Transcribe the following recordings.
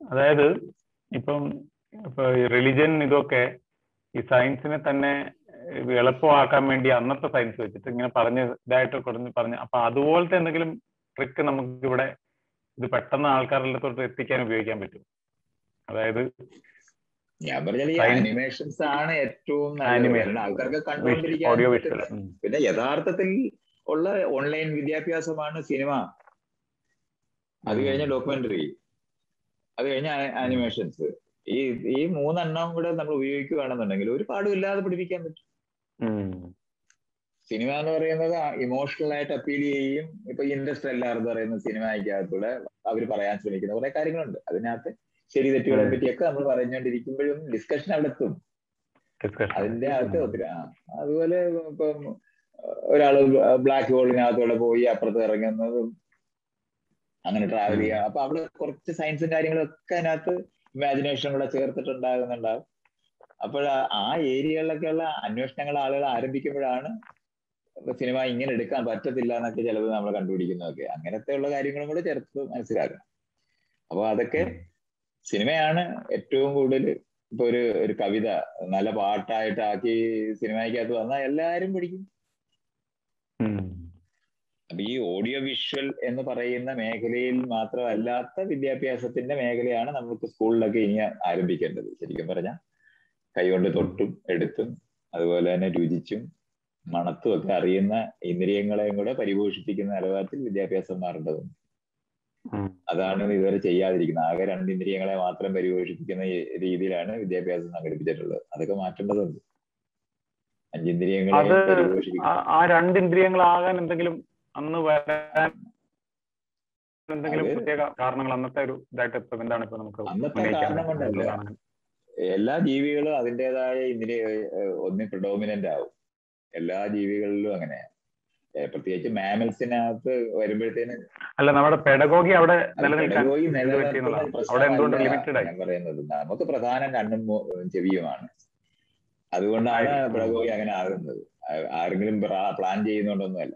അതായത് ഇപ്പം ഇപ്പൊ റിലിജൻ ഇതൊക്കെ ഈ സയൻസിനെ തന്നെ ഇത് എളുപ്പമാക്കാൻ വേണ്ടി അന്നത്തെ സയൻസ് വെച്ചിട്ട് ഇങ്ങനെ പറഞ്ഞ് ഇതായിട്ട് കുറഞ്ഞ് പറഞ്ഞ് അപ്പൊ അതുപോലത്തെ എന്തെങ്കിലും ട്രിക്ക് നമുക്ക് ഇവിടെ ഇത് പെട്ടെന്ന് ആൾക്കാരുടെ തൊട്ട് എത്തിക്കാൻ ഉപയോഗിക്കാൻ പറ്റും അതായത് ഞാൻ പറഞ്ഞാൽ ഈ Science- അനിമേഷൻസ് ആണ് ഏറ്റവും നല്ലത് Animation. കാരണം ആൾക്കാർക്ക് ഓഡിയോ കണ്ടുകൊണ്ടിരിക്കാൻ വിഷ്വൽ പിന്നെ യഥാർത്ഥത്തിൽ ഉള്ള ഓൺലൈൻ വിദ്യാഭ്യാസമാണ് സിനിമ അത് കഴിഞ്ഞ ഡോക്യുമെന്ററി അത് കഴിഞ്ഞ ആനിമേഷൻസ് ഈ ഈ മൂന്നെണ്ണം കൂടെ നമ്മൾ ഉപയോഗിക്കുകയാണെന്നുണ്ടെങ്കിൽ ഒരു പാടും ഇല്ലാതെ പഠിപ്പിക്കാൻ പറ്റും സിനിമ എന്ന് പറയുന്നത് ഇമോഷണൽ ആയിട്ട് അപ്പീൽ ചെയ്യും ഇപ്പൊ ഇൻഡസ്ട്രി എല്ലാവരും പറയുന്ന സിനിമയ്ക്കകത്തൂടെ അവർ പറയാൻ ശ്രമിക്കുന്ന കുറെ കാര്യങ്ങളുണ്ട് അതിനകത്ത് ശരി തെറ്റുകളെ ഉം. പറ്റിയൊക്കെ നമ്മൾ പറഞ്ഞുകൊണ്ടിരിക്കുമ്പോഴും ഡിസ്കഷൻ അവിടെ എത്തും ഡിസ്കഷൻ അതിന്റെ അകത്ത് ഒത്തിരി ആ അതുപോലെ ഇപ്പം ഒരാള് ബ്ലാക്ക് ഹോളിനകത്തൂടെ പോയി അപ്പുറത്ത് ഇറങ്ങുന്നതും അങ്ങനെ ട്രാവൽ ഉം. ചെയ്യുക അപ്പൊ അവിടെ കുറച്ച് സയൻസും കാര്യങ്ങളും ഒക്കെ അതിനകത്ത് ഇമാജിനേഷൻ കൂടെ ചേർത്തിട്ടുണ്ടാകുന്നുണ്ടാവും അപ്പോൾ ആ ഏരിയകളിലൊക്കെയുള്ള അന്വേഷണങ്ങൾ ആളുകൾ ആരംഭിക്കുമ്പോഴാണ് സിനിമ ഇങ്ങനെ എടുക്കാൻ പറ്റത്തില്ല എന്നൊക്കെ ചിലത് നമ്മൾ കണ്ടുപിടിക്കുന്നതൊക്കെ അങ്ങനത്തെ ഉള്ള കാര്യങ്ങളും കൂടെ ചേർത്ത് മനസ്സിലാക്കണം അപ്പൊ അതൊക്കെ സിനിമയാണ് ഏറ്റവും കൂടുതൽ ഇപ്പൊ ഒരു ഒരു കവിത നല്ല പാട്ടായിട്ടാക്കി സിനിമയ്ക്കകത്ത് വന്നാൽ എല്ലാവരും പഠിക്കും അപ്പൊ ഈ ഓഡിയോ വിഷ്വൽ എന്ന് പറയുന്ന മേഖലയിൽ മാത്രമല്ലാത്ത വിദ്യാഭ്യാസത്തിന്റെ മേഖലയാണ് നമുക്ക് സ്കൂളിലൊക്കെ ഇനി ആരംഭിക്കേണ്ടത് ശരിക്കും പറഞ്ഞാൽ കൈകൊണ്ട് തൊട്ടും എടുത്തും അതുപോലെ തന്നെ രുചിച്ചും മണത്തും ഒക്കെ അറിയുന്ന ഇന്ദ്രിയങ്ങളെയും കൂടെ പരിപോഷിപ്പിക്കുന്ന നിലവാരത്തിൽ വിദ്യാഭ്യാസം മാറേണ്ടതുണ്ട് അതാണ് ഇതുവരെ ചെയ്യാതിരിക്കുന്നത് ആകെ രണ്ട് ഇന്ദ്രിയങ്ങളെ മാത്രം പരിപോഷിപ്പിക്കുന്ന ഈ രീതിയിലാണ് വിദ്യാഭ്യാസം സംഘടിപ്പിച്ചിട്ടുള്ളത് അതൊക്കെ മാറ്റേണ്ടതുണ്ട് അഞ്ചിന്ദ്രിയങ്ങളെ അത് പരിപോഷിപ്പിക്കുന്ന ആ- ആ രണ്ട് ഇന്ദ്രിയങ്ങളാകാൻ എന്തെങ്കിലും അന്ന് വരാൻ എന്തെങ്കിലും അത് പ്രത്യേക കാരണങ്ങൾ അന്നത്തെ ഒരു ഇതായിട്ട് ഇപ്പൊ എന്താണ് ഇപ്പൊ നമുക്ക് അന്നത്തെ ഉന്നയിക്കാൻ കാരണം കൊണ്ടല്ല. പറ്റുന്നത്? എല്ലാ ജീവികളും അതിൻ്റെതായ ഇന്ദ്രിയ ഏഹ് ഒന്നി പ്രിഡോമിനന്റ് ആവും എല്ലാ ജീവികളിലും അങ്ങനെയാണ് ഏഹ് പ്രത്യേകിച്ച് മാമൽസിനകത്ത് വരുമ്പോഴത്തേന് അല്ല നമ്മുടെ പെഡഗോഗി അവിടെ അത് നിലനിൽക്കാൻ pedagogy ഇത് നിലനിർത്തുന്ന പറ്റിയെന്നുള്ളതാണ് അവിടെ എന്തുകൊണ്ട് പ്രശ്നമല്ല ലിമിറ്റഡ് ആയി ഞാൻ പറയുന്നത് നമുക്ക് പ്രധാനം കണ്ണും മൂ- ചെവിയുമാണ് അതുകൊണ്ടാണ് ആയിരിക്കും. പെഡഗോഗി അങ്ങനെ ആകുന്നത് ആ- ആരെങ്കിലും പ്ലാൻ ചെയ്യുന്നോണ്ടൊന്നുമല്ല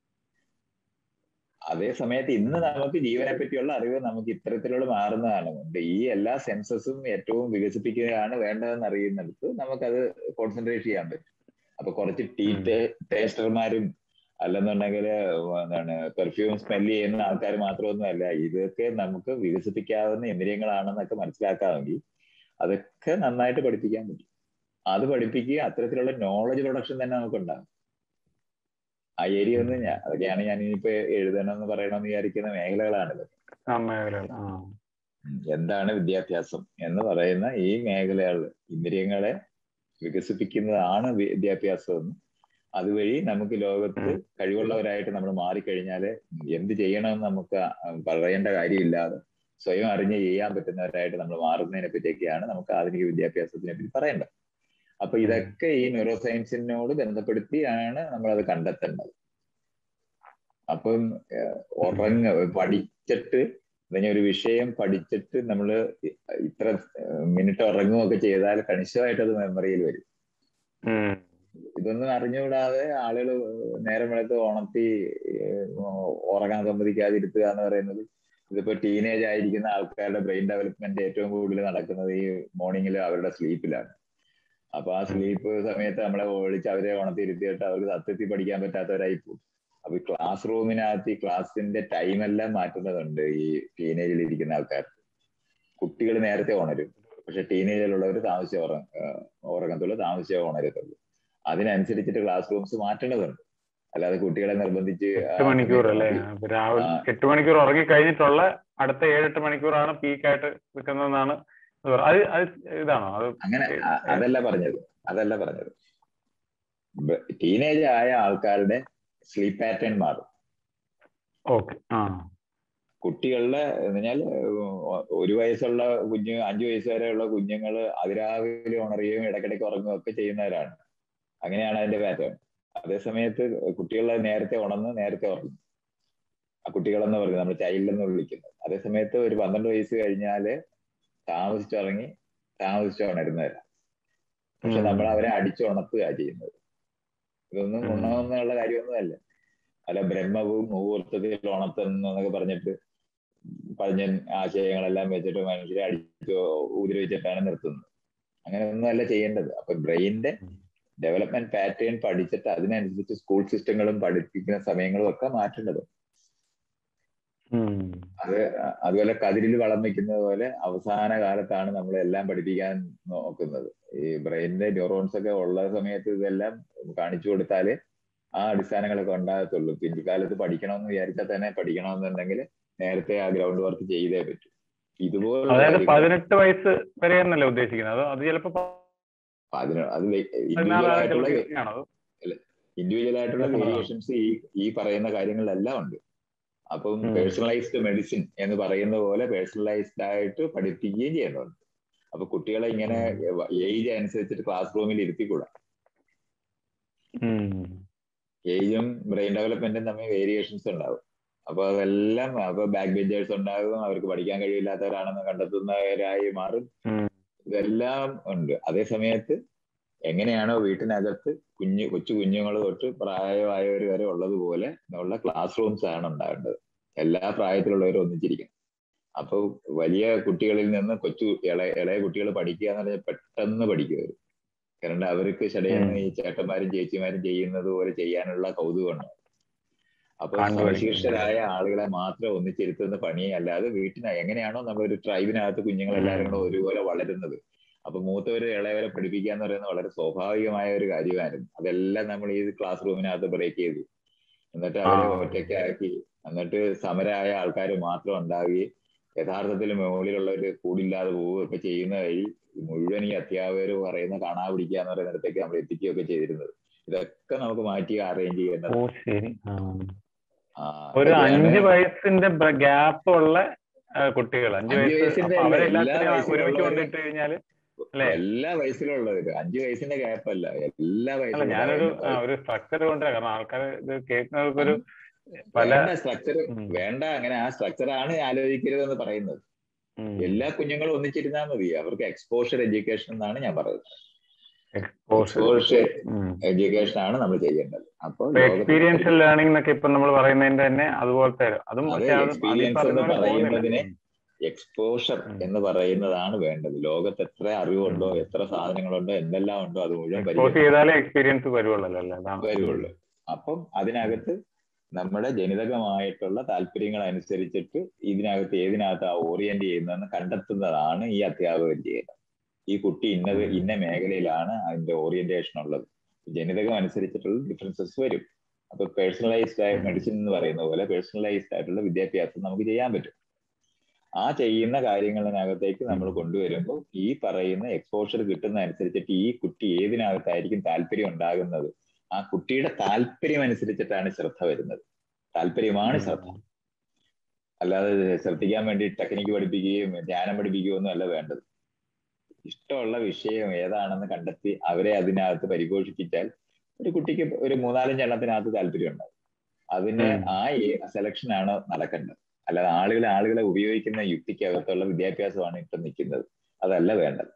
അതേ സമയത്ത് ഇന്ന് നമുക്ക് ജീവനെ പറ്റിയുള്ള അറിവ് നമുക്ക് ഇത്തരത്തിലുള്ള മാറുന്നതാണ് കൊണ്ട് ഈ എല്ലാ സെൻസസും ഏറ്റവും വികസിപ്പിക്കുകയാണ് വേണ്ടതെന്ന് അറിയുന്നിടത്ത് നമുക്കത് കോൺസെൻട്രേറ്റ് ചെയ്യാൻ പറ്റും അപ്പൊ കുറച്ച് ടീ ഉം. ടേസ്റ്റർമാരും അല്ലെന്നുണ്ടെങ്കിൽ എന്താണ് പെർഫ്യൂം സ്മെല് ചെയ്യുന്ന ആൾക്കാർ മാത്രമൊന്നുമല്ല ഇതൊക്കെ നമുക്ക് വികസിപ്പിക്കാവുന്ന ഇന്ദ്രിയങ്ങളാണെന്നൊക്കെ മനസ്സിലാക്കാമെങ്കിൽ അതൊക്കെ നന്നായിട്ട് പഠിപ്പിക്കാൻ പറ്റും അത് പഠിപ്പിക്കുക അത്തരത്തിലുള്ള നോളജ് പ്രൊഡക്ഷൻ തന്നെ നമുക്ക് ഉണ്ടാകും ആ ഏരിയ ഒന്ന് ഞാൻ അതൊക്കെയാണ് ഞാൻ ഇനിയിപ്പോ എഴുതണമെന്ന് പറയണമെന്ന് വിചാരിക്കുന്ന മേഖലകളാണിത് ആ മേഖലകൾ ആ ഉം. എന്താണ് വിദ്യാഭ്യാസം എന്ന് പറയുന്ന ഈ മേഖലകൾ ഇന്ദ്രിയങ്ങളെ വികസിപ്പിക്കുന്നതാണ് വിദ്യാഭ്യാസം എന്ന് അതുവഴി നമുക്ക് ലോകത്ത് കഴിവുള്ളവരായിട്ട് നമ്മൾ മാറിക്കഴിഞ്ഞാൽ എന്ത് ചെയ്യണമെന്ന് നമുക്ക് പറയേണ്ട കാര്യമില്ലാതെ സ്വയം അറിഞ്ഞ് ചെയ്യാൻ പറ്റുന്നവരായിട്ട് നമ്മൾ മാറുന്നതിനെ പറ്റിയൊക്കെയാണ് നമുക്ക് ആധുനിക വിദ്യാഭ്യാസത്തിനെ പറ്റി പറയേണ്ടത് അപ്പൊ ഇതൊക്കെ ഈ ന്യൂറോ സയൻസിനോട് ബന്ധപ്പെടുത്തിയാണ് നമ്മളത് കണ്ടെത്തേണ്ടത് അപ്പം ഏഹ്, ഉറങ്ങ പഠിച്ചിട്ട് അല്ലെങ്കിൽ ഒരു വിഷയം പഠിച്ചിട്ട് നമ്മൾ ഇത്ര മിനിറ്റ് ഉറങ്ങുകയൊക്കെ ചെയ്താൽ കണിശമായിട്ട് അത് മെമ്മറിയിൽ വരും ഉം. ഇതൊന്നും അറിഞ്ഞുകൂടാതെ ആളുകൾ നേരം വെളുത്ത് ഉണർത്തി ഏഹ്, ഉറങ്ങാൻ സമ്മതിക്കാതിരുത്തുക എന്ന് പറയുന്നത് ഇതിപ്പോ ടീനേജ് ആയിരിക്കുന്ന ആൾക്കാരുടെ ബ്രെയിൻ ഡെവലപ്മെന്റ് ഏറ്റവും കൂടുതൽ നടക്കുന്നത് ഈ മോർണിംഗിൽ അവരുടെ സ്ലീപ്പിലാണ് അപ്പൊ ആ സ്ലീപ്പ് സമയത്ത് നമ്മളെ വിളിച്ച് അവരെ ഉണർത്തിയിരുത്തിയിട്ട് അവർക്ക് സത്യത്തിൽ പഠിക്കാൻ പറ്റാത്തവരായി പോകും അപ്പൊ ഈ ക്ലാസ് റൂമിനകത്ത് ഈ ക്ലാസ്സിന്റെ ടൈം എല്ലാം മാറ്റുന്നതുണ്ട് ഈ ടീനേജിൽ ഇരിക്കുന്ന ആൾക്കാർ കുട്ടികൾ നേരത്തെ ഉണരും പക്ഷെ ടീനേജിലുള്ളവർ താമസിച്ച് ഉറ ഏഹ് ഉറങ്ങത്തുള്ളൂ താമസിച്ചേ ഉണരത്തുള്ളൂ അതിനനുസരിച്ചിട്ട് ക്ലാസ് റൂംസ് മാറ്റേണ്ടതുണ്ട് അല്ലാതെ കുട്ടികളെ നിർബന്ധിച്ച് ആ എട്ട് മണിക്കൂർ അല്ലേ സമയത്ത് അപ്പൊ രാവിലെ ആ. എട്ട് മണിക്കൂർ ഉറങ്ങി കഴിഞ്ഞിട്ടുള്ള അടുത്ത ഏഴെട്ട് മണിക്കൂറാണ് പീക്കായിട്ട് നിൽക്കുന്നതെന്നാണ് ഇത് പറ- അത് അത് ഇതാണോ അത് അങ്ങനെ അ- അതല്ല പറഞ്ഞത് അതല്ല പറഞ്ഞത് ടീനേജ് ആയ ആൾക്കാരുടെ സ്ലീപ്പ് പാറ്റേൺ മാറും ഓക്കെ ആ കുട്ടികളുടെ എന്ന് പറഞ്ഞാൽ ഒരു വയസ്സുള്ള കുഞ്ഞ് അഞ്ചു വയസ്സ് വരെയുള്ള കുഞ്ഞുങ്ങൾ അതിരാവിലെ ഉണരുകയും ഇടയ്ക്കിടയ്ക്ക് ഉറങ്ങുകയും ഒക്കെ ചെയ്യുന്നവരാണ് അങ്ങനെയാണ് അതിന്റെ പാറ്റേൺ അതേസമയത്ത് കുട്ടികളെ നേരത്തെ ഉണർന്ന് നേരത്തെ ഉറങ്ങും ആ കുട്ടികളെന്ന് പറയുന്നത് നമ്മൾ ചൈൽഡ് എന്ന് വിളിക്കുന്നത് അതേസമയത്ത് ഒരു പന്ത്രണ്ട് വയസ്സ് കഴിഞ്ഞാല് താമസിച്ചുറങ്ങി താമസിച്ച് ഉണരുന്നവരാണ് പക്ഷെ നമ്മൾ അവരെ അടിച്ചുണർത്തുക ചെയ്യുന്നത് ഇതൊന്നും ഉം. ഗുണമെന്നുള്ള കാര്യമൊന്നുമല്ല അല്ല ബ്രഹ്മവും മുഹൂർത്തത്തിൽ ഉണർത്തുന്നു എന്നൊക്കെ പറഞ്ഞിട്ട് പഴഞ്ഞൻ ആശയങ്ങളെല്ലാം വെച്ചിട്ട് മനുഷ്യരെ അടിച്ചോ ഉപദ്രവിച്ചിട്ടാണ് നിർത്തുന്നത് അങ്ങനെ ഒന്നുമല്ല ചെയ്യേണ്ടത് അപ്പൊ ബ്രെയിനിന്റെ ഡെവലപ്മെന്റ് പാറ്റേൺ പഠിച്ചിട്ട് അതിനനുസരിച്ച് സ്കൂൾ സിസ്റ്റങ്ങളും പഠിപ്പിക്കുന്ന സമയങ്ങളും ഒക്കെ മാറ്റേണ്ടത് അത് അതുപോലെ കതിരിൽ വളം വെക്കുന്നത് പോലെ അവസാന കാലത്താണ് നമ്മൾ എല്ലാം പഠിപ്പിക്കാൻ നോക്കുന്നത് ഈ ബ്രെയിനിന്റെ ന്യൂറോൺസ് ഒക്കെ ഉള്ള സമയത്ത് ഇതെല്ലാം കാണിച്ചു കൊടുത്താലേ ആ അടിസ്ഥാനങ്ങളൊക്കെ ഉണ്ടാകത്തുള്ളൂ പിൻകാലത്ത് പഠിക്കണമെന്ന് വിചാരിച്ചാൽ തന്നെ പഠിക്കണമെന്നുണ്ടെങ്കിൽ നേരത്തെ ആ ഗ്രൗണ്ട് വർക്ക് ചെയ്തേ പറ്റൂ ഇതുപോലെ അതായത് പതിനെട്ട് വയസ്സ് വരെ എന്നല്ലേ ഉദ്ദേശിക്കുന്നത് അതോ അത് ചിലപ്പോ അതിന് അത് ഇൻഡിവിജ്വൽ ആയിട്ടുള്ള ഇൻഡിവിജ്വൽ ആയിട്ടുള്ള വേരിയേഷൻസ് ഈ ഈ പറയുന്ന കാര്യങ്ങളിലെല്ലാം ഉണ്ട് അപ്പം പേഴ്സണലൈസ്ഡ് മെഡിസിൻ എന്ന് പറയുന്ന പോലെ പേഴ്സണലൈസ്ഡ് ആയിട്ട് പഠിപ്പിക്കുകയും ചെയ്യുന്നുണ്ട് അപ്പൊ കുട്ടികളെ ഇങ്ങനെ ഏജ് അനുസരിച്ചിട്ട് ക്ലാസ് റൂമിൽ ഇരുത്തിക്കൂടാ ഏജും ബ്രെയിൻ ഡെവലപ്മെന്റും തമ്മിൽ വേരിയേഷൻസ് ഉണ്ടാവും അപ്പൊ അതെല്ലാം അപ്പൊ ബാക്ക് ബെഞ്ചേഴ്സ് ഉണ്ടാകും അവർക്ക് പഠിക്കാൻ കഴിയില്ലാത്തവരാണെന്ന് കണ്ടെത്തുന്നവരായി മാറും ഇതെല്ലാം ഉണ്ട് അതേ സമയത്ത് എങ്ങനെയാണോ വീട്ടിനകത്ത് കുഞ്ഞു കൊച്ചു കുഞ്ഞുങ്ങൾ തൊട്ട് പ്രായമായവർ വരെ ഉള്ളതുപോലെ ഉള്ള ക്ലാസ് റൂംസ് ആണ് ഉണ്ടാകേണ്ടത് എല്ലാ പ്രായത്തിലുള്ളവരും ഒന്നിച്ചിരിക്കണം അപ്പൊ വലിയ കുട്ടികളിൽ നിന്ന് കൊച്ചു ഇളയ ഇളയ കുട്ടികൾ പഠിക്കുക എന്ന് പറഞ്ഞാൽ പെട്ടെന്ന് പഠിക്കുക അവർ കാരണം അവർക്ക് ശടയെന്ന് ഈ ചേട്ടന്മാരും ചേച്ചിമാരും ചെയ്യുന്നത് പോലെ ചെയ്യാനുള്ള കൗതുകമുണ്ട് അപ്പൊ സവിശേഷരായ ആളുകളെ മാത്രം ഒന്നിച്ചിരുത്തുന്ന പണി അല്ലാതെ വീട്ടിന് എങ്ങനെയാണോ നമ്മളൊരു ട്രൈബിനകത്ത് കുഞ്ഞുങ്ങളെല്ലാവരും കൂടെ ഒരുപോലെ വളരുന്നത് അപ്പൊ മൂത്തവരെ ഇളയവരെ പഠിപ്പിക്കുക എന്ന് പറയുന്നത് വളരെ സ്വാഭാവികമായ ഒരു കാര്യമായിരുന്നു അതെല്ലാം നമ്മൾ ഈ ക്ലാസ് റൂമിനകത്ത് ബ്രേക്ക് ചെയ്തു എന്നിട്ട് അവരെ ഒറ്റയ്ക്കാക്കി എന്നിട്ട് സമരായ ആൾക്കാർ മാത്രം ഉണ്ടാവുകയും യഥാർത്ഥത്തിൽ മുകളിലുള്ളവര് കൂടില്ലാതെ പോവുകയൊക്കെ ചെയ്യുന്ന വഴി മുഴുവൻ ഈ അധ്യാപകർ പറയുന്ന കാണാ പിടിക്കുക എന്ന് പറയുന്നിടത്തേക്ക് നമ്മൾ എത്തിക്കുകയൊക്കെ ചെയ്തിരുന്നത് ഇതൊക്കെ നമുക്ക് മാറ്റി അറേഞ്ച് ചെയ്യേണ്ടത് ഒരു അഞ്ച് വയസ്സിന്റെ ഗ്യാപ്പ് ഉള്ള കുട്ടികൾ അഞ്ച് വയസ്സ് അവരെല്ലാത്തിനും ഒരുമിച്ച് കൊണ്ടിട്ട് കഴിഞ്ഞാല് എല്ലാ വയസ്സിലുള്ളവര് അഞ്ചു വയസ്സിന്റെ ഗ്യാപ്പ് അല്ല എല്ലാ വയസ്സിലും ഞാനൊരു ഒരു സ്ട്രക്ചർ കൊണ്ടുവരാം കാരണം ആൾക്കാർ ഇത് കേൾക്കുന്നവർക്കൊരു പല സ്ട്രക്ചർ വേണ്ട അങ്ങനെ ആ സ്ട്രക്ചർ ആണ് ആലോചിക്കരുത് എന്ന് പറയുന്നത് എല്ലാ കുഞ്ഞുങ്ങളും ഒന്നിച്ചിരുന്നാൽ മതി അവർക്ക് എക്സ്പോഷർ എഡ്യൂക്കേഷൻ എന്നാണ് ഞാൻ പറയുന്നത് എക്സ്പോഷർ എഡ്യൂക്കേഷൻ ആണ് നമ്മൾ ചെയ്യേണ്ടത് അപ്പോൾ എക്സ്പീരിയൻഷ്യൽ ലേണിംഗ് എന്നൊക്കെ ഇപ്പൊ നമ്മൾ പറയുന്നതിന്റെ തന്നെ അതുപോലത്തെ അതും എക്സ്പീരിയൻസ് എന്ന് പറയുന്നതിനെ എക്സ്പോഷർ എന്ന് പറയുന്നതാണ് വേണ്ടത് ലോകത്ത് എത്ര അറിവുണ്ടോ എത്ര സാധനങ്ങളുണ്ടോ എന്തെല്ലാം ഉണ്ടോ അത് മുഴുവൻ ചെയ്താലേ എക്സ്പീരിയൻസ് വരുവുള്ളൂ വരുവുള്ളൂ അപ്പം അതിനകത്ത് നമ്മുടെ ജനിതകമായിട്ടുള്ള താല്പര്യങ്ങൾ അനുസരിച്ചിട്ട് ഇതിനകത്ത് ഏതിനകത്ത് ഓറിയന്റ് ചെയ്യുന്നതെന്ന് കണ്ടെത്തുന്നതാണ് ഈ അധ്യാപകർ ചെയ്യുന്നത് ഈ കുട്ടി ഇന്നത് ഇന്ന മേഖലയിലാണ് അതിന്റെ ഓറിയന്റേഷൻ ഉള്ളത് ജനിതകം അനുസരിച്ചിട്ടുള്ള ഡിഫറൻസസ് വരും അപ്പൊ പേഴ്സണലൈസ്ഡ് ആയ മെഡിസിൻ എന്ന് പറയുന്ന പോലെ പേഴ്സണലൈസ്ഡ് ആയിട്ടുള്ള വിദ്യാഭ്യാസം നമുക്ക് ചെയ്യാൻ പറ്റും ആ ചെയ്യുന്ന കാര്യങ്ങളിനകത്തേക്ക് നമ്മൾ കൊണ്ടുവരുമ്പോൾ ഈ പറയുന്ന എക്സ്പോഷർ കിട്ടുന്ന അനുസരിച്ചിട്ട് ഈ കുട്ടി ഏതിനകത്തായിരിക്കും താല്പര്യം ഉണ്ടാകുന്നത് ആ കുട്ടിയുടെ താല്പര്യം അനുസരിച്ചിട്ടാണ് ശ്രദ്ധ വരുന്നത് താല്പര്യമാണ് ശ്രദ്ധ അല്ലാതെ ശ്രദ്ധിക്കാൻ വേണ്ടി ടെക്നിക്ക് പഠിപ്പിക്കുകയും ധ്യാനം പഠിപ്പിക്കുകയോ ഒന്നും അല്ല വേണ്ടത് ഇഷ്ടമുള്ള വിഷയം ഏതാണെന്ന് കണ്ടെത്തി അവരെ അതിനകത്ത് പരിപോഷിപ്പിച്ചാൽ ഒരു കുട്ടിക്ക് ഒരു മൂന്നാലഞ്ച് എണ്ണത്തിനകത്ത് താല്പര്യം ഉണ്ടാവും അതിന് ആ സെലക്ഷൻ ആണ് നടക്കേണ്ടത് അല്ലാതെ ആളുകളെ ആളുകളെ ഉപയോഗിക്കുന്ന യുക്തിക്കകത്തുള്ള വിദ്യാഭ്യാസമാണ് ഇപ്പം നിൽക്കുന്നത് അതല്ല വേണ്ടത്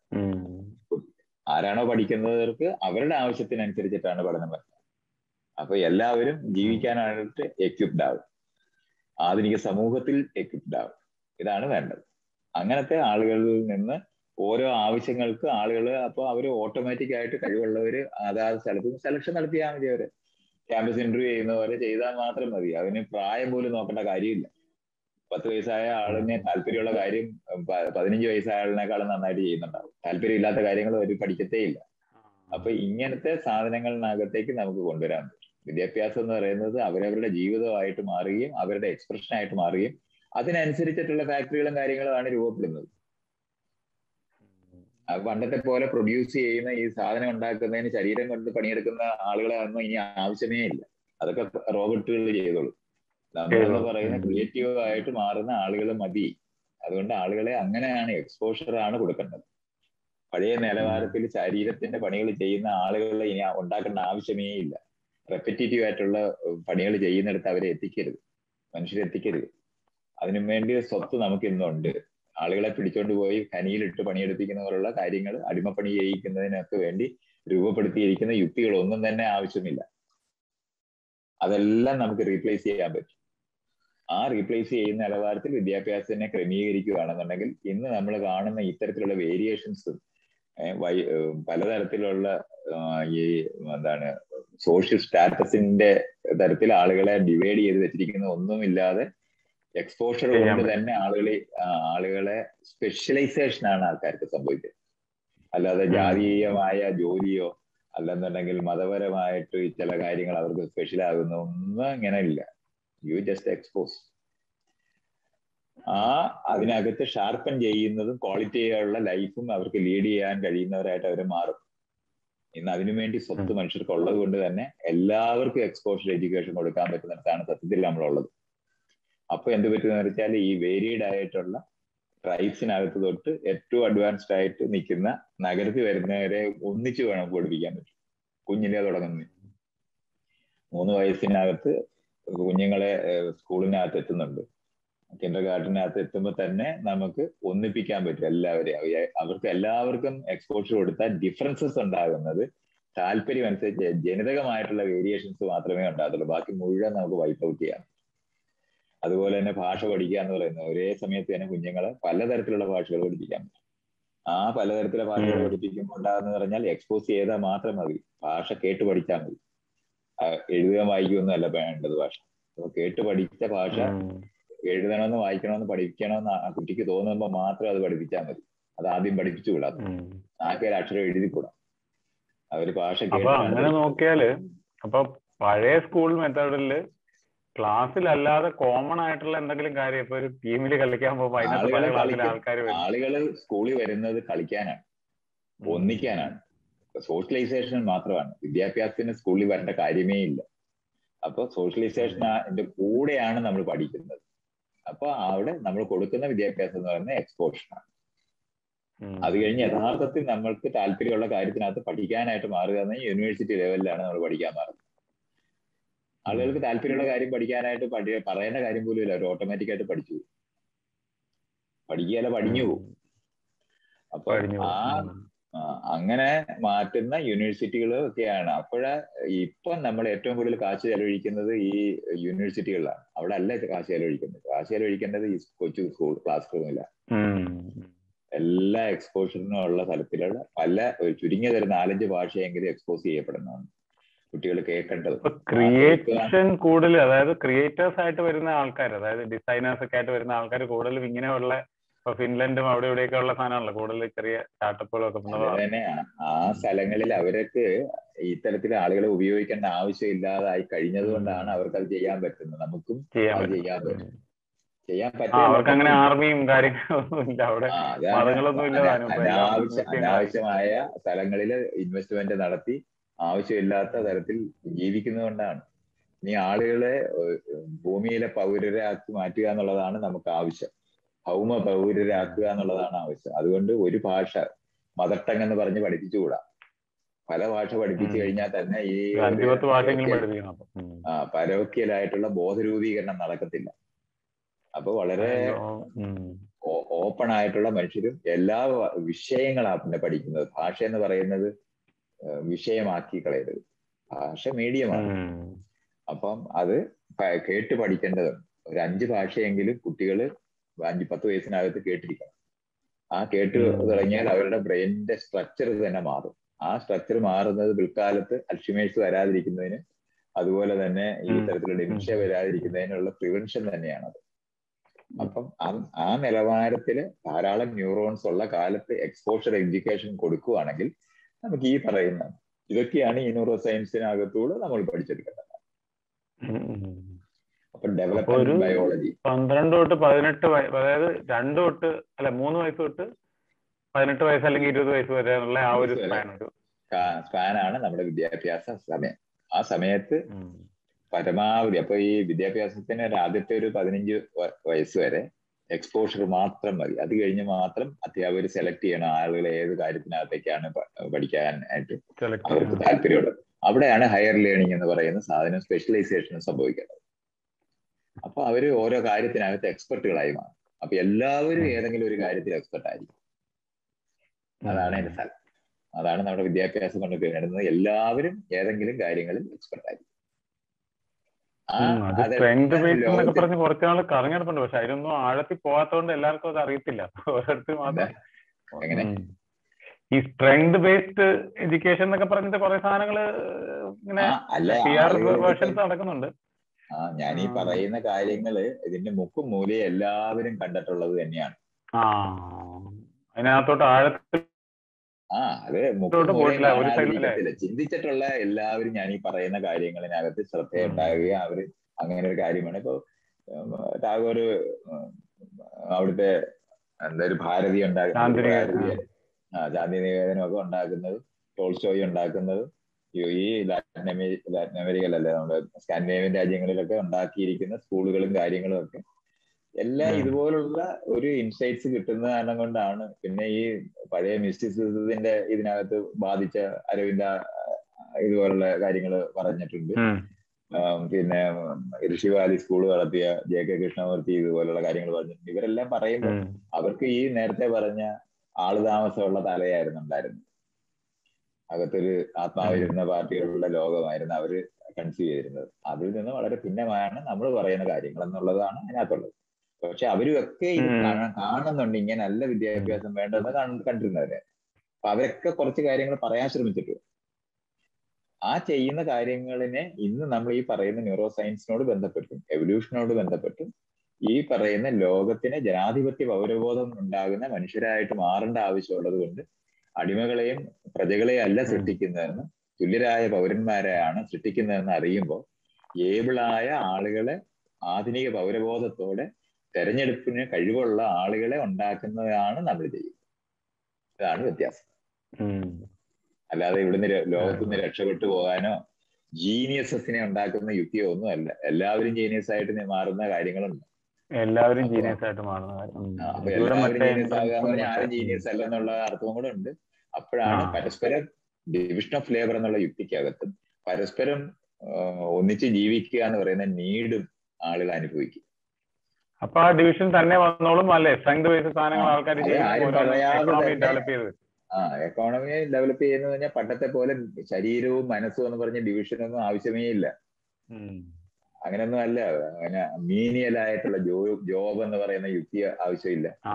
ആരാണോ പഠിക്കുന്നവർക്ക് അവരുടെ ആവശ്യത്തിനനുസരിച്ചിട്ടാണ് പഠനം വരുന്നത് അപ്പൊ എല്ലാവരും ജീവിക്കാനായിട്ട് എക്വിപ്ഡ് ആവും ആധുനിക സമൂഹത്തിൽ എക്വിപ്ഡ് ആവും ഇതാണ് വേണ്ടത് അങ്ങനത്തെ ആളുകളിൽ നിന്ന് ഓരോ ആവശ്യങ്ങൾക്ക് ആളുകൾ അപ്പോൾ അവർ ഓട്ടോമാറ്റിക് ആയിട്ട് കഴിവുള്ളവര് അതാത് സ്ഥലത്ത് സെലക്ഷൻ നടത്തിയാൽ മതി അവര് ക്യാമ്പസ് ഇന്റർവ്യൂ ചെയ്യുന്ന പോലെ ചെയ്താൽ മാത്രം മതി അതിന് പ്രായം പോലും നോക്കേണ്ട കാര്യമില്ല പത്ത് വയസ്സായ ആളിനെ താല്പര്യമുള്ള കാര്യം പതിനഞ്ച് വയസ്സായ ആളിനേക്കാളും നന്നായിട്ട് ചെയ്യുന്നുണ്ടാവും താല്പര്യമില്ലാത്ത കാര്യങ്ങൾ അവർ പഠിക്കത്തേ ഇല്ല അപ്പൊ ഇങ്ങനത്തെ സാധനങ്ങളിനകത്തേക്ക് നമുക്ക് കൊണ്ടുവരാൻ പറ്റും വിദ്യാഭ്യാസം എന്ന് പറയുന്നത് അവരവരുടെ ജീവിതമായിട്ട് മാറുകയും അവരുടെ എക്സ്പ്രഷൻ ആയിട്ട് മാറുകയും അതിനനുസരിച്ചിട്ടുള്ള ഫാക്ടറികളും കാര്യങ്ങളുമാണ് രൂപപ്പെടുന്നത് പണ്ടത്തെ പോലെ പ്രൊഡ്യൂസ് ചെയ്യുന്ന ഈ സാധനം ഉണ്ടാക്കുന്നതിന് ശരീരം കൊണ്ട് പണിയെടുക്കുന്ന ആളുകളെ ഒന്നും ഇനി ആവശ്യമേ ഇല്ല അതൊക്കെ റോബോട്ടുകൾ ചെയ്തോളൂ നമ്മളെന്ന് പറയുന്ന ക്രിയേറ്റീവ് ആയിട്ട് മാറുന്ന ആളുകൾ മതി അതുകൊണ്ട് ആളുകളെ അങ്ങനെയാണ് എക്സ്പോഷർ ആണ് കൊടുക്കേണ്ടത് പഴയ നിലവാരത്തിൽ ശരീരത്തിന്റെ പണികൾ ചെയ്യുന്ന ആളുകളെ ഇനി ഉണ്ടാക്കേണ്ട ആവശ്യമേ ഇല്ല റെപ്പറ്റേറ്റീവ് ആയിട്ടുള്ള പണികൾ ചെയ്യുന്നിടത്ത് അവരെ എത്തിക്കരുത് മനുഷ്യരെ എത്തിക്കരുത് അതിനു വേണ്ടി സ്വത്ത് നമുക്ക് ഇന്നുണ്ട് ആളുകളെ പിടിച്ചോണ്ട് പോയി ഖനിയിലിട്ട് പണിയെടുപ്പിക്കുന്ന പോലുള്ള കാര്യങ്ങൾ അടിമപ്പണി ചെയ്യിക്കുന്നതിനൊക്കെ വേണ്ടി രൂപപ്പെടുത്തിയിരിക്കുന്ന യുക്തികളൊന്നും തന്നെ ആവശ്യമില്ല അതെല്ലാം നമുക്ക് റീപ്ലേസ് ചെയ്യാൻ പറ്റും ആ റീപ്ലേസ് ചെയ്യുന്ന നിലവാരത്തിൽ വിദ്യാഭ്യാസത്തിനെ ക്രമീകരിക്കുകയാണെന്നുണ്ടെങ്കിൽ ഇന്ന് നമ്മൾ കാണുന്ന ഇത്തരത്തിലുള്ള വേരിയേഷൻസും പലതരത്തിലുള്ള ഈ എന്താണ് സോഷ്യൽ സ്റ്റാറ്റസിന്റെ തരത്തിൽ ആളുകളെ ഡിവൈഡ് ചെയ്ത് വെച്ചിരിക്കുന്ന ഒന്നുമില്ലാതെ എക്സ്പോഷർ കൊണ്ട് തന്നെ ആളുകളെ ആളുകളെ സ്പെഷ്യലൈസേഷൻ ആണ് ആൾക്കാർക്ക് സംഭവിക്കുന്നത് അല്ലാതെ ജാതീയമായ ജോലിയോ അല്ലെന്നുണ്ടെങ്കിൽ മതപരമായിട്ട് ചില കാര്യങ്ങൾ അവർക്ക് സ്പെഷ്യൽ ആകുന്ന ഒന്നും ഇങ്ങനെ ഇല്ല യു ജസ്റ്റ് എക്സ്പോസ് ആ അതിനകത്ത് ഷാർപ്പൻ ചെയ്യുന്നതും ക്വാളിറ്റിയുള്ള ലൈഫും അവർക്ക് ലീഡ് ചെയ്യാൻ കഴിയുന്നവരായിട്ട് അവർ മാറും ഇന്ന് അതിനുവേണ്ടി സ്വത്ത് മനുഷ്യർക്ക് ഉള്ളത് കൊണ്ട് തന്നെ എല്ലാവർക്കും എക്സ്പോഷർ എഡ്യൂക്കേഷൻ കൊടുക്കാൻ പറ്റുന്നിടത്താണ് സത്യത്തിൽ നമ്മളുള്ളത് അപ്പൊ എന്ത് പറ്റുമെന്ന് വെച്ചാൽ ഈ വേരിയഡ് ആയിട്ടുള്ള ട്രൈബ്സിനകത്ത് തൊട്ട് ഏറ്റവും അഡ്വാൻസ്ഡ് ആയിട്ട് നിൽക്കുന്ന നഗരത്തിൽ വരുന്നവരെ ഒന്നിച്ച് വേണം പഠിപ്പിക്കാൻ പറ്റും കുഞ്ഞിലെ തുടങ്ങുന്നത് മൂന്ന് വയസ്സിനകത്ത് കുഞ്ഞുങ്ങളെ സ്കൂളിനകത്ത് എത്തുന്നുണ്ട് കിൻഡർ ഗാർഡനകത്ത് എത്തുമ്പോൾ തന്നെ നമുക്ക് ഒന്നിപ്പിക്കാൻ പറ്റും എല്ലാവരെയും അവർക്ക് എല്ലാവർക്കും എക്സ്പോഷർ കൊടുത്താൽ ഡിഫറൻസസ് ഉണ്ടാകുന്നത് താല്പര്യം അനുസരിച്ച് ജനിതകമായിട്ടുള്ള വേരിയേഷൻസ് മാത്രമേ ഉണ്ടാകത്തുള്ളൂ ബാക്കി മുഴുവൻ നമുക്ക് വൈപ്പ് ഔട്ട് ചെയ്യാം അതുപോലെ തന്നെ ഭാഷ പഠിക്കുക എന്ന് പറയുന്നത് ഒരേ സമയത്ത് തന്നെ കുഞ്ഞുങ്ങളെ പലതരത്തിലുള്ള ഭാഷകൾ പഠിപ്പിക്കാൻ പറ്റും ആ പലതരത്തിലുള്ള ഭാഷകൾ പഠിപ്പിക്കുമ്പോൾ ഉണ്ടാകുന്ന പറഞ്ഞാൽ എക്സ്പോസ് ചെയ്താൽ മാത്രം മതി ഭാഷ കേട്ട് പഠിച്ചാൽ മതി എഴുതുക വായിക്കുകയൊന്നും അല്ല വേണ്ടത് ഭാഷ അപ്പൊ കേട്ട് പഠിച്ച ഭാഷ എഴുതണമെന്ന് വായിക്കണമെന്ന് പഠിക്കണമെന്ന് ആ കുട്ടിക്ക് തോന്നുമ്പോൾ മാത്രം അത് പഠിപ്പിച്ചാൽ മതി അത് ആദ്യം പഠിപ്പിച്ചുകൂടാ നാക്കേൽ അക്ഷരം എഴുതിക്കൂടാ അവര് ഭാഷ അപ്പൊ അങ്ങനെ നോക്കിയാല് അപ്പൊ പഴയ സ്കൂൾ മെത്തേഡില് ക്ലാസ്സിലല്ലാതെ കോമൺ ആയിട്ടുള്ള എന്തെങ്കിലും കാര്യം ഇപ്പൊ ഒരു ടീമിൽ കളിക്കാൻ പോകുമ്പോ അതിനകത്ത് പല ക്ലാസ്സിലെ ആൾക്കാർ ആളുകൾ സ്കൂളിൽ വരുന്നത് കളിക്കാനാണ് ഒന്നിക്കാനാണ് സോഷ്യലൈസേഷൻ മാത്രമാണ് വിദ്യാഭ്യാസത്തിന് സ്കൂളിൽ വരേണ്ട കാര്യമേ ഇല്ല അപ്പൊ സോഷ്യലൈസേഷൻ്റെ കൂടെയാണ് നമ്മൾ പഠിക്കുന്നത് അപ്പൊ അവിടെ നമ്മൾ കൊടുക്കുന്ന വിദ്യാഭ്യാസം എന്ന് പറയുന്നത് എക്സ്പോഷനാണ് അത് കഴിഞ്ഞ് യഥാർത്ഥത്തിൽ നമ്മൾക്ക് താല്പര്യമുള്ള കാര്യത്തിനകത്ത് പഠിക്കാനായിട്ട് മാറുക എന്ന യൂണിവേഴ്സിറ്റി ലെവലിലാണ് നമ്മൾ പഠിക്കാൻ മാറുന്നത് ആളുകൾക്ക് താല്പര്യമുള്ള കാര്യം പഠിക്കാനായിട്ട് പഠി പറയേണ്ട കാര്യം പോലും ഇല്ല അവർ ഓട്ടോമാറ്റിക് ആയിട്ട് പഠിച്ചു പഠിക്കുകയല്ല പഠിഞ്ഞു പോകും അപ്പൊ ആ അങ്ങനെ മാറ്റുന്ന യൂണിവേഴ്സിറ്റികൾ ഒക്കെയാണ് അപ്പോഴ ഇപ്പം നമ്മൾ ഏറ്റവും കൂടുതൽ കാശ് ചെലവഴിക്കുന്നത് ഈ യൂണിവേഴ്സിറ്റികളിലാണ് അവിടെ അല്ല കാശ് ചെലവഴിക്കുന്നത് കാശ് ചെലവഴിക്കേണ്ടത് ഈ കൊച്ചു സ്കൂൾ ക്ലാസ് റൂമില്ല എല്ലാ എക്സ്പോഷറിനും ഉള്ള തലത്തിലുള്ള പല ചുരുങ്ങിയ തരം നാലഞ്ച് ഭാഷയെങ്കിലും എക്സ്പോസ് ചെയ്യപ്പെടുന്നതാണ് കുട്ടികൾ കേൾക്കേണ്ടത് ക്രിയേഷൻ കൂടുതൽ അതായത് ക്രിയേറ്റേഴ്സ് ആയിട്ട് വരുന്ന ആൾക്കാർ അതായത് ഡിസൈനേഴ്സ് ഒക്കെ ആയിട്ട് വരുന്ന ആൾക്കാർ കൂടുതലും ഇങ്ങനെയുള്ള ഇപ്പൊ ഫിൻലൻഡും അവിടെ ഇവിടെയൊക്കെ ഉള്ള സാധനമാണല്ലോ കൂടുതൽ ചെറിയ സ്റ്റാർട്ടപ്പുകളൊക്കെ തന്നെ ആ സ്ഥലങ്ങളിൽ അവർക്ക് ഇത്തരത്തിൽ ആളുകളെ ഉപയോഗിക്കേണ്ട ആവശ്യമില്ലാതായി കഴിഞ്ഞത് കൊണ്ടാണ് അവർക്ക് അത് ചെയ്യാൻ പറ്റുന്നത് നമുക്കും അത് ചെയ്യാൻ പറ്റും ചെയ്യാൻ പറ്റും അവർക്ക് അങ്ങനെ ആർമിയും കാര്യങ്ങളൊന്നും ഇല്ല അവിടെ മതങ്ങളൊന്നും ഇല്ല അനാവശ്യമായ സ്ഥലങ്ങളിൽ ഇൻവെസ്റ്റ്മെന്റ് നടത്തി ആവശ്യമില്ലാത്ത തരത്തിൽ ജീവിക്കുന്നതുകൊണ്ടാണ് ഇനി ആളുകളെ ഭൂമിയിലെ പൗരരാക്കി മാറ്റുക എന്നുള്ളതാണ് നമുക്ക് ആവശ്യം ഭൗമ പൗരരാക്കുക എന്നുള്ളതാണ് ആവശ്യം അതുകൊണ്ട് ഒരു ഭാഷ മദർ ടങ് എന്ന് പറഞ്ഞ് പഠിപ്പിച്ചുകൂടാ പല ഭാഷ പഠിപ്പിച്ചു കഴിഞ്ഞാൽ തന്നെ ഈ ആ പരോക്കിയലായിട്ടുള്ള ബോധരൂപീകരണം നടക്കത്തില്ല അപ്പൊ വളരെ ഓപ്പൺ ആയിട്ടുള്ള മനുഷ്യരും എല്ലാ വിഷയങ്ങളാണ് പിന്നെ പഠിക്കുന്നത് ഭാഷ എന്ന് പറയുന്നത് വിഷയമാക്കി കളയരുത് ഭാഷ മീഡിയമാണ് അപ്പം അത് കേട്ട് പഠിക്കേണ്ടതുണ്ട് ഒരു അഞ്ച് ഭാഷയെങ്കിലും കുട്ടികൾ അഞ്ച് പത്ത് വയസ്സിനകത്ത് കേട്ടിരിക്കണം ആ കേട്ട് തുടങ്ങിയാൽ അവരുടെ ബ്രെയിനിന്റെ സ്ട്രക്ചർ തന്നെ മാറും ആ സ്ട്രക്ചർ മാറുന്നത് പിൽക്കാലത്ത് അൽഷിമേഴ്സ് വരാതിരിക്കുന്നതിന് അതുപോലെ തന്നെ ഈ തരത്തിലുള്ള ഡിമിഷ്യ വരാതിരിക്കുന്നതിനുള്ള പ്രിവെൻഷൻ തന്നെയാണത് അപ്പം ആ നിലവാരത്തില് ധാരാളം ന്യൂറോൺസ് ഉള്ള കാലത്ത് എക്സ്പോഷർ എഡ്യൂക്കേഷൻ കൊടുക്കുകയാണെങ്കിൽ നമുക്ക് ഈ പറയുന്ന ഇതൊക്കെയാണ് ഈ ന്യൂറോ സയൻസിനകത്തൂടെ നമ്മൾ പഠിച്ചെടുക്കേണ്ടത് അപ്പൊ ഡെവലപ്മെന്റ് ബയോളജി പന്ത്രണ്ട് തൊട്ട് പതിനെട്ട് അതായത് രണ്ട് തൊട്ട് അല്ല മൂന്ന് വയസ്സ് തൊട്ട് പതിനെട്ട് വയസ്സ് അല്ലെങ്കിൽ ഇരുപത് വയസ്സ് വരെയുള്ള ആ ഒരു സ്പാനാണ് നമ്മുടെ വിദ്യാഭ്യാസ സമയം ആ സമയത്ത് പരമാവധി അപ്പൊ ഈ വിദ്യാഭ്യാസത്തിന് ആദ്യത്തെ ഒരു പതിനഞ്ച് വയസ്സ് വരെ എക്സ്പോഷർ മാത്രം മതി അത് കഴിഞ്ഞ് മാത്രം അധ്യാപകർ സെലക്ട് ചെയ്യണം ആളുകൾ ഏത് കാര്യത്തിനകത്തേക്കാണ് പഠിക്കാനായിട്ട് അവർക്ക് താല്പര്യമുള്ളത് അവിടെയാണ് ഹയർ ലേണിംഗ് എന്ന് പറയുന്ന സാധനം സ്പെഷ്യലൈസേഷൻ സംഭവിക്കുന്നത് അപ്പൊ അവര് ഓരോ കാര്യത്തിനകത്ത് എക്സ്പെർട്ടുകളായി മാറും അപ്പൊ എല്ലാവരും ഏതെങ്കിലും ഒരു കാര്യത്തിൽ എക്സ്പെർട്ട് ആയിരിക്കും അതാണ് എന്റെ സ്ഥലം അതാണ് നമ്മുടെ വിദ്യാഭ്യാസം കൊണ്ട് നേടുന്നത് എല്ലാവരും ഏതെങ്കിലും കാര്യങ്ങളിൽ എക്സ്പെർട്ട് ആയിരിക്കും ആ ഉം, അത് അതെ സ്ട്രെങ്ത് ബേസ്ഡ് എന്നൊക്കെ ലോകത്തിൽ പറഞ്ഞ് കുറച്ച് നാൾ കറങ്ങിടപ്പുണ്ട് പക്ഷെ അതിലൊന്നും ആഴത്തിൽ പോകാത്തതുകൊണ്ട് എല്ലാവർക്കും അത് അറിയത്തില്ല ഓരോരുത്തർ എന്താ മാത്രം എങ്ങനെ ഉം. ഈ സ്ട്രെങ്ത് ബേസ്ഡ് എഡ്യൂക്കേഷൻ എന്നൊക്കെ പറഞ്ഞിട്ട് കുറെ സാധനങ്ങള് ഇങ്ങനെ ആ അല്ല പി ആർ ആളുകൾക്ക് വേർഷൻസ് ഇപ്പം നടക്കുന്നുണ്ട് ആ ഞാൻ ഈ ആ. പറയുന്ന കാര്യങ്ങള് ഇതിന്റെ മുക്കും മൂലയും എല്ലാവരും കണ്ടിട്ടുള്ളത് തന്നെയാണ് ആ അതിനകത്തോട്ട് ആഴത്തിൽ ആ അത് മുക്കും ോട്ട് മൂലയും പോയിട്ടില്ല ഒരു സൈഡിൽ അല്ലേ കാണാതിരിക്കത്തില്ല ചിന്തിച്ചിട്ടുള്ള എല്ലാവരും ഞാൻ ഈ പറയുന്ന കാര്യങ്ങളിനകത്ത് ശ്രദ്ധയുണ്ടാകുകയും അവര് അങ്ങനെ ഒരു കാര്യമാണ് ഇപ്പൊ ഉം, ടാഗോർ ഉം, അവിടുത്തെ എന്താ ഒരു ഭാരതി ഉണ്ടാക്കുന്നത് ശാന്തിനികേതൻ, ഭാരതീയ ആ ശാന്തി നിവേദനം ഒക്കെ ഉണ്ടാക്കുന്നത് ടോൾസ്റ്റോയി ഉണ്ടാക്കുന്നത് ഈ ഈ ലാറ്റിൻ അമേരി ലാറ്റിൻ അമേരിക്കയിലല്ലേ നമ്മുടെ സ്കാൻഡിനേവിയൻ രാജ്യങ്ങളിലൊക്കെ ഉണ്ടാക്കിയിരിക്കുന്ന സ്കൂളുകളും കാര്യങ്ങളും ഒക്കെ എല്ലാം ഉം. ഇതുപോലുള്ള ഒരു ഇൻസൈറ്റ്സ് കിട്ടുന്ന കാരണം കൊണ്ടാണ് പിന്നെ ഈ പഴയ മിസ്റ്റിസിസത്തിന്റെ ഇതിനകത്ത് ബാധിച്ച അരവിന്ദ ഇതുപോലുള്ള കാര്യങ്ങൾ പറഞ്ഞിട്ടുണ്ട് ഉം. ആം, പിന്നെ ഋഷിവാലി സ്കൂൾ നടത്തിയ ജെ കെ കൃഷ്ണമൂർത്തി ഇതുപോലുള്ള കാര്യങ്ങൾ പറഞ്ഞിട്ടുണ്ട് ഇവരെല്ലാം പറയുമ്പോൾ ഉം. അവർക്ക് ഈ നേരത്തെ പറഞ്ഞ ആളുതാമസമുള്ള തലയായിരുന്നു ഉണ്ടായിരുന്നത് അകത്തൊരു ആത്മാവിരുന്ന പാർട്ടികളുള്ള ലോകമായിരുന്നു അവര് കൺസീവ് ചെയ്തിരുന്നത് അതിൽ നിന്ന് വളരെ ഭിന്നമാണ് നമ്മൾ പറയുന്ന കാര്യങ്ങൾ എന്നുള്ളതാണ് അതിനകത്തുള്ളത് പക്ഷെ അവരും ഒക്കെ ഇത് ഉം. കാണ- കാണുന്നുണ്ട് ഇങ്ങനെ നല്ല വിദ്യാഭ്യാസം വേണ്ടെന്ന് കണ്ട് കണ്ടിരുന്നവരെ അപ്പൊ അവരൊക്കെ കുറച്ച് കാര്യങ്ങൾ പറയാൻ ശ്രമിച്ചിട്ടുണ്ട് ആ ചെയ്യുന്ന കാര്യങ്ങളിനെ ഇന്ന് നമ്മൾ ഈ പറയുന്ന ന്യൂറോ സയൻസിനോട് ബന്ധപ്പെട്ടും എവല്യൂഷനോട് ബന്ധപ്പെട്ടും ഈ പറയുന്ന ലോകത്തിന് ജനാധിപത്യ പൗരബോധം ഉണ്ടാകുന്ന മനുഷ്യരായിട്ട് മാറേണ്ട ആവശ്യമുള്ളത് കൊണ്ട് അടിമകളെയും പ്രജകളെയും അല്ല സൃഷ്ടിക്കുന്നതെന്ന് തുല്യരായ പൗരന്മാരെയാണ് സൃഷ്ടിക്കുന്നതെന്ന് അറിയുമ്പോൾ ഏബിളായ ആളുകളെ ആധുനിക പൗരബോധത്തോടെ തെരഞ്ഞെടുപ്പിന് കഴിവുള്ള ആളുകളെ ഉണ്ടാക്കുന്നതാണ് നമ്മൾ ചെയ്യുന്നത് ഇതാണ് വ്യത്യാസം ഉം. അല്ലാതെ ഇവിടുന്ന് ര- ലോകത്തുനിന്ന് രക്ഷപ്പെട്ടു പോകാനോ ജീനിയസസിനെ ഉണ്ടാക്കുന്ന യുക്തിയോ ഒന്നും അല്ല എല്ലാവരും ജീനിയസ് ആയിട്ട് നി- മാറുന്ന കാര്യങ്ങളുണ്ട് എല്ലാവരും അപ്പൊ- ജീനിയസ് ആയിട്ട് മാറുന്ന കാര്യം ഉം. ആ, അപ്പൊ ഇവിടെ എല്ലാവരും മറ്റേ ജീനിയസ് ആകുക എന്ന് പറഞ്ഞാൽ ആരും ഉം. ജീനിയസ് അല്ലെന്നുള്ള അർത്ഥവും കൂടെ ഉണ്ട് അപ്പോഴാണ് ആ. പരസ്പരം ഡിവിഷൻ ഓഫ് ലേബർ എന്നുള്ള യുക്തിക്കകത്തും പരസ്പരം ആ, ഒന്നിച്ച് ജീവിക്കുക എന്ന് പറയുന്ന നീഡും ആളുകൾ അനുഭവിക്കും അപ്പൊ ആ ഡിവിഷൻ തന്നെ വന്നോളും അല്ലേ സ്ട്രെങ്ത് ബേസ്ഡ് സാധനങ്ങൾ ആ, ആൾക്കാർ അത് ആരും പറയാതെ എക്കണോമി തന്നെ- ഡെവലപ്പ് ചെയ്ത് ആ എക്കോണമി ഡെവലപ്പ് ചെയ്യുന്നത് പറഞ്ഞാൽ പണ്ടത്തെ പോലെ ശരീരവും മനസ്സും എന്ന് പറഞ്ഞ ഡിവിഷനൊന്നും ആവശ്യമേ ഇല്ല ഉം. അങ്ങനെയൊന്നും അല്ല അങ്ങനെ മീനിയൽ ആയിട്ടുള്ള ജോ ജോബ് എന്ന് പറയുന്ന യുക്തി ആവശ്യമില്ല ആ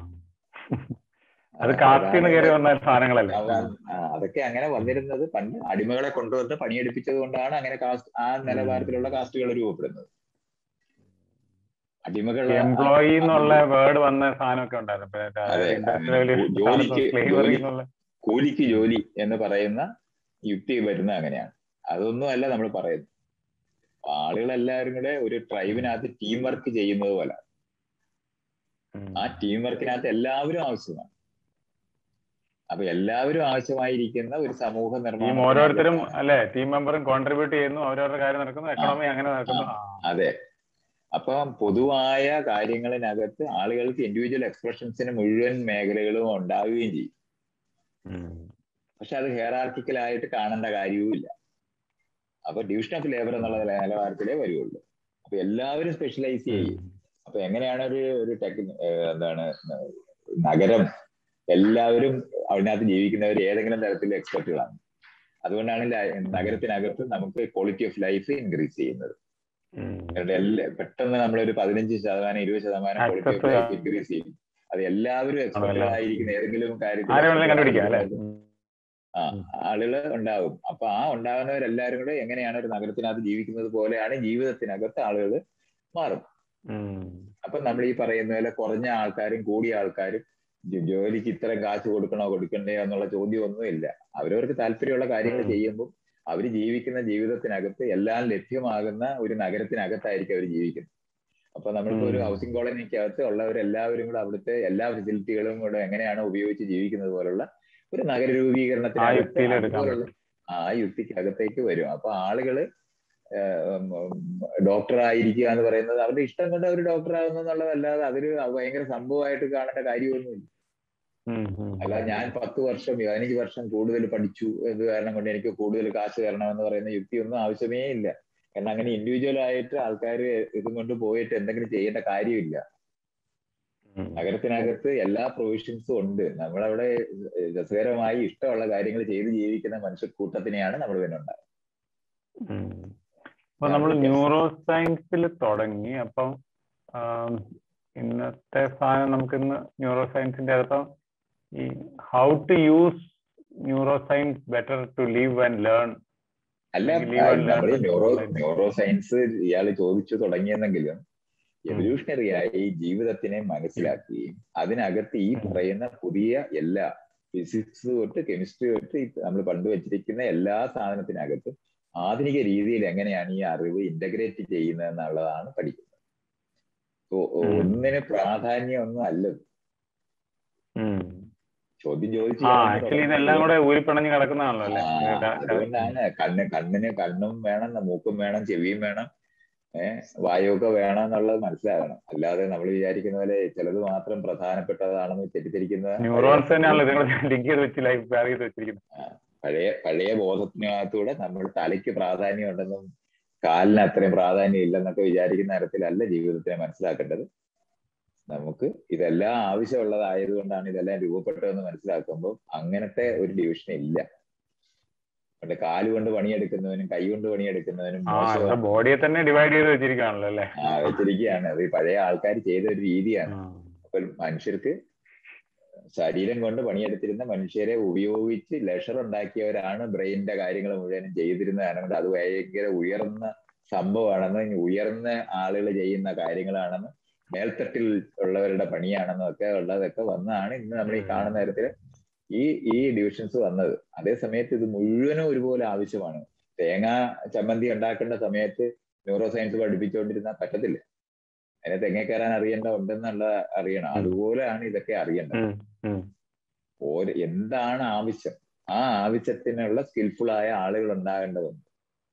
അത് കാസ്റ്റിന്ന് കയറി വന്ന സാധനങ്ങളല്ലേ അവ- ആ, അതൊക്കെ അങ്ങനെ വന്നിരുന്നത് പണ്ട് അടിമകളെ കൊണ്ടുവന്ന് പണിയെടുപ്പിച്ചത് കൊണ്ടാണ് അങ്ങനെ കാസ്റ്റ് ആ നിലവാരത്തിലുള്ള കാസ്റ്റുകൾ രൂപപ്പെടുന്നത് അടിമകൾ എംപ്ലോയി എന്നുള്ള വേർഡ് വന്ന സാധനമൊക്കെ ഉണ്ടായിരുന്നു അതെ. ഇൻഡസ്ട്രിയൽ ജോലിക്ക് സ്ലേവറി ജോലി- എന്നുള്ള കൂലിക്ക് ജോലി എന്ന് പറയുന്ന യുക്തി വരുന്നത് അങ്ങനെയാണ് അതൊന്നും അല്ല നമ്മൾ പറയുന്നത് ആളുകളെല്ലാവരും കൂടെ ഒരു ട്രൈബിനകത്ത് ടീം വർക്ക് ചെയ്യുന്നത് പോലെ ഉം. ആ ടീം വർക്കിനകത്ത് എല്ലാവരും ആവശ്യമാണ് അപ്പൊ എല്ലാവരും ആവശ്യമായിരിക്കുന്ന ഒരു സമൂഹ ടീം നിർമ്മാണം ഓരോരുത്തരും അല്ലെ ടീം മെമ്പറും കോൺട്രിബ്യൂട്ട് ചെയ്യുന്നു അവരവരുടെ കാര്യം നടക്കുന്നു എക്കണോമി അങ്ങനെ നടക്കുന്നു ആ. അതെ അപ്പൊ പൊതുവായ കാര്യങ്ങളിനകത്ത് ആളുകൾക്ക് ഇൻഡിവിജ്വൽ എക്സ്പ്രഷൻസിന് മുഴുവൻ മേഖലകളും ഉണ്ടാവുകയും ചെയ്യും ഉം. പക്ഷെ അത് ഹെയറാർക്കിക്കലായിട്ട് കാണേണ്ട കാര്യവുമില്ല അപ്പൊ ഡിവിഷൻ ഓഫ് ലേബർ എന്നുള്ള നിലവാരത്തിലേ വരുള്ളൂ അപ്പൊ എല്ലാവരും സ്പെഷ്യലൈസ് ചെയ്യും അപ്പൊ എങ്ങനെയാണ് ഒരു ഒരു ടെക് എന്താണ് നഗരം എല്ലാവരും അതിനകത്ത് ജീവിക്കുന്നവർ ഏതെങ്കിലും തരത്തിൽ എക്സ്പെർട്ടുകളാണ് അതുകൊണ്ടാണ് ല- നഗരത്തിനകത്ത് നമുക്ക് ക്വാളിറ്റി ഓഫ് ലൈഫ് ഇൻക്രീസ് ചെയ്യുന്നത് ഉം. കാരണം എല്ലാ പെട്ടെന്ന് നമ്മളൊരു പതിനഞ്ച് ശതമാനം ഇരുപത് ശതമാനം quality of Access life increase ചെയ്യും അത് എല്ലാവരും എക്സ്പെർട്ടുകളായിരിക്കുന്ന ഏതെങ്കിലും കാര്യത്തിൽ ആരെ വേണമെങ്കിലും കണ്ടുപിടിക്കാം അല്ലെ ആ ആളുകൾ ഉണ്ടാവും അപ്പൊ ആ ഉണ്ടാകുന്നവരെല്ലാരും കൂടെ എങ്ങനെയാണ് ഒരു നഗരത്തിനകത്ത് ജീവിക്കുന്നത് പോലെയാണ് ജീവിതത്തിനകത്ത് ആളുകൾ മാറും അപ്പൊ നമ്മൾ ഈ പറയുന്ന പോലെ കുറഞ്ഞ ആൾക്കാരും കൂടിയ ആൾക്കാരും ജോ- ജോലിക്ക് ഇത്ര കാശ് കൊടുക്കണോ കൊടുക്കണ്ടയോ എന്നുള്ള ചോദ്യം ഒന്നുമില്ല അവരവർക്ക് താല്പര്യമുള്ള കാര്യങ്ങൾ ഉം. ചെയ്യുമ്പോൾ അവർ ജീവിക്കുന്ന ജീവിതത്തിനകത്ത് എല്ലാം ലഭ്യമാകുന്ന ഒരു നഗരത്തിനകത്തായിരിക്കും അവർ ജീവിക്കുന്നത് അപ്പൊ നമ്മളിപ്പോ ഒരു ഉം. ഹൗസിംഗ് കോളനിക്കകത്ത് ഉള്ളവരെല്ലാവരും കൂടെ അവിടുത്തെ എല്ലാ ഫെസിലിറ്റികളും കൂടെ എങ്ങനെയാണ് ഉപയോഗിച്ച് ജീവിക്കുന്നത് പോലുള്ള ഒരു നഗര ആ രൂപീകരണത്തിനകത്ത് യുക്തിയിൽ എടുക്കാൻ അതുപോലുള്ള ആ യുക്തിക്കകത്തേക്ക് വരും അപ്പൊ ആളുകള് ഡോക്ടർ ആയിരിക്കുക എന്ന് പറയുന്നത് അവരുടെ ഇഷ്ടം കൊണ്ട് അവർ ഡോക്ടർ ആകുന്നു എന്നുള്ളതല്ലാതെ അതൊരു ഭയങ്കര സംഭവമായിട്ട് കാണേണ്ട കാര്യമൊന്നുമില്ല അല്ല ഞാൻ പത്ത് വർഷം പതിനഞ്ച് വർഷം കൂടുതൽ പഠിച്ചു ഇത് കാരണം കൊണ്ട് എനിക്ക് കൂടുതൽ കാശ് തരണമെന്ന് പറയുന്ന യുക്തിയൊന്നും ആവശ്യമേ ഇല്ല കാരണം അങ്ങനെ ഇൻഡിവിജ്വൽ ആയിട്ട് ആൾക്കാർ ഇതും കൊണ്ട് പോയിട്ട് എന്തെങ്കിലും ചെയ്യേണ്ട കാര്യമില്ല നഗരത്തിനകത്ത് എല്ലാ പ്രൊവിഷൻസും ഉണ്ട് നമ്മളവിടെ രസകരമായി ഇഷ്ടമുള്ള കാര്യങ്ങൾ ചെയ്ത് ജീവിക്കുന്ന മനുഷ്യ കൂട്ടത്തിനെയാണ് നമ്മൾ പിന്നെ ഉണ്ടായത് അപ്പൊ നമ്മൾ ന്യൂറോ സയൻസിൽ തുടങ്ങി അപ്പം ആം, ഇന്നത്തെ സാധനം നമുക്ക് ഇന്ന് ന്യൂറോ സയൻസിന്റെ അപ്പം ഈ how to use neuro science better to live and learn അല്ല Live and നമ്മൾ learn neuro online. Neuro science ഇയാൾ ചോദിച്ചു തുടങ്ങിയെന്നെങ്കിലും എവല്യൂഷണറി ആയി ജീവിതത്തിനെ മനസ്സിലാക്കുകയും അതിനകത്ത് ഈ ഉം. പറയുന്ന പുതിയ എല്ലാ ഫിസിക്സ് തൊട്ട് കെമിസ്ട്രി തൊട്ട് നമ്മൾ പണ്ട് വെച്ചിരിക്കുന്ന എല്ലാ സാധനത്തിനകത്തും ആധുനിക രീതിയിൽ എങ്ങനെയാണ് ഈ അറിവ് ഇന്റഗ്രേറ്റ് ചെയ്യുന്നത് എന്നുള്ളതാണ് പഠിക്കുന്നത് ഓ- ഓ- ഉം. ഒന്നിന് പ്രാധാന്യം ഒന്നും അല്ല ഇത്. ചോദ്യം ചോദിച്ചു ആ ആക്ച്വലി ഇതെല്ലാം കൂടെ ഊരിപ്പിണഞ്ഞ് കിടക്കുന്നതാണല്ലോ അല്ലേ ആ, ഇത് ക- ക- അതുകൊണ്ടാണ് കണ്ണ് കണ്ണിന് കണ്ണും വേണം മൂക്കും വേണം ചെവിയും വേണം ഏഹ് വായുവൊക്കെ വേണം എന്നുള്ളത് മനസ്സിലാകണം അല്ലാതെ നമ്മൾ വിചാരിക്കുന്ന പോലെ ചിലത് മാത്രം പ്രധാനപ്പെട്ടതാണെന്ന് തെറ്റിദ്ധരിക്കുന്ന ന്യൂറോൺസ് തന്നെയാണല്ലോ ഇതിനെ ലിങ്ക് ചെയ്ത് വെച്ച് ലൈഫ് വേർ ചെയ്ത് വെച്ചിരിക്കുന്നത് പഴയ പഴയ ബോധത്തിനകത്തൂടെ നമ്മൾ തലയ്ക്ക് പ്രാധാന്യം ഉണ്ടെന്നും കാലിന് അത്രയും പ്രാധാന്യം ഇല്ലെന്നൊക്കെ വിചാരിക്കുന്ന തരത്തിലല്ല ജീവിതത്തിനെ മനസ്സിലാക്കേണ്ടത് നമുക്ക് ഇതെല്ലാം ആവശ്യമുള്ളതായതുകൊണ്ടാണ് ഇതെല്ലാം രൂപപ്പെട്ടതെന്ന് മനസ്സിലാക്കുമ്പോൾ അങ്ങനത്തെ ഒരു ഡിവിഷൻ ഇല്ല പണ്ട് കാലുകൊണ്ട് പണിയെടുക്കുന്നവനും കൈ കൊണ്ട് പണിയെടുക്കുന്നവനും ആ ഇവിടെ മോശമാണ് ബോഡിയെ തന്നെ ഡിവൈഡ് ചെയ്ത് വെച്ചിരിക്കുകയാണല്ലോ അല്ലേ ആ വെച്ചിരിക്കുകയാണ് അത് ഈ പഴയ ആൾക്കാർ ചെയ്ത ഒരു രീതിയാണ് ആ. അപ്പോൾ മനുഷ്യർക്ക് ശരീരം കൊണ്ട് പണിയെടുത്തിരുന്ന മനുഷ്യരെ ഉപയോഗിച്ച് ലഷർ ഉണ്ടാക്കിയവരാണ് ബ്രെയിനിന്റെ കാര്യങ്ങൾ മുഴുവനും ചെയ്തിരുന്നതാണ് അതുകൊണ്ട് അത് ഭയങ്കര ഉയർന്ന സംഭവമാണെന്ന് ഉയർന്ന ആളുകൾ ചെയ്യുന്ന കാര്യങ്ങളാണെന്ന് മേൽത്തട്ടിൽ ഉള്ളവരുടെ പണിയാണെന്നും ഒക്കെ ഉള്ളതൊക്കെ വന്നാണ് ഇന്ന് നമ്മൾ ഈ കാണുന്ന തരത്തിൽ ഈ ഈ ഡിവിഷൻസ് വന്നത് അതേ സമയത്ത് ഇത് മുഴുവനും ഒരുപോലെ ആവശ്യമാണ് തേങ്ങ ചമ്മന്തി ഉണ്ടാക്കേണ്ട സമയത്ത് ന്യൂറോ സയൻസ് പഠിപ്പിച്ചുകൊണ്ടിരുന്നാൽ പറ്റത്തില്ല അതിനെ തെങ്ങ കയറാൻ അറിയേണ്ട ഉണ്ടെന്നുള്ള അറിയണം ഉം. അതുപോലെയാണ് ഇതൊക്കെ അറിയേണ്ടത് ഉം, ഉം. ഓരോ എന്താണ് ആവശ്യം ആ ആവശ്യത്തിനുള്ള സ്കിൽഫുൾ ആയ ആളുകൾ ഉണ്ടാകേണ്ടതുണ്ട്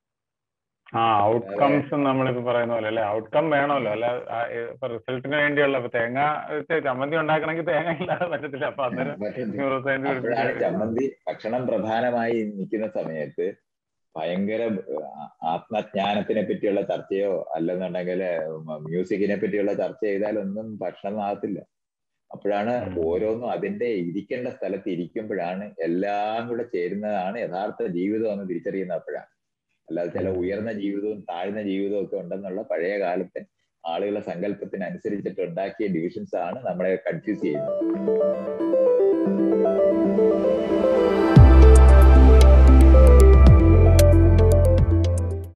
ആ ഔട്ട്കംസ് നമ്മളിപ്പോ പറയുന്ന പോലെ അല്ലെ ഔട്ട്കം വേണമല്ലോ അല്ല ആ, ഇപ്പൊ റിസൾട്ടിന് വേണ്ടിയുള്ള ഇപ്പൊ തേങ്ങ വെച്ച് ചമ്മന്തി ഉണ്ടാക്കണമെങ്കിൽ തേങ്ങ ഇല്ലാതെ പറ്റത്തില്ല അപ്പൊ അന്നേരം പറ്റത്തില്ല. ന്യൂറോ സയൻസ് അപ്പോഴാണ് ചമ്മന്തി ഭക്ഷണം പ്രധാനമായി നിൽക്കുന്ന സമയത്ത് ഭയങ്കര ആ- ആത്മജ്ഞാനത്തിനെ പറ്റിയുള്ള ചർച്ചയോ അല്ലെന്നുണ്ടെങ്കിൽ മ്യൂസിക്കിനെ പറ്റിയുള്ള ചർച്ച ചെയ്താലൊന്നും ഭക്ഷണം ആകത്തില്ല അപ്പോഴാണ് ഉം. ഓരോന്നും അതിന്റെ ഇരിക്കേണ്ട സ്ഥലത്ത് ഇരിക്കുമ്പോഴാണ് എല്ലാം കൂടെ ചേരുന്നതാണ് യഥാർത്ഥ ജീവിതം എന്ന് തിരിച്ചറിയുന്ന അപ്പോഴാണ് അല്ലാതെ ചില ഉം. ഉയർന്ന ജീവിതവും താഴ്ന്ന ജീവിതവും ഒക്കെ ഉണ്ടെന്നുള്ള പഴയ കാലത്തെ ആളുകളെ സങ്കല്പത്തിനനുസരിച്ചിട്ട് ഉണ്ടാക്കിയ ഡിവിഷൻസ് ആണ് നമ്മളെ കൺഫ്യൂസ് ചെയ്യുന്നത്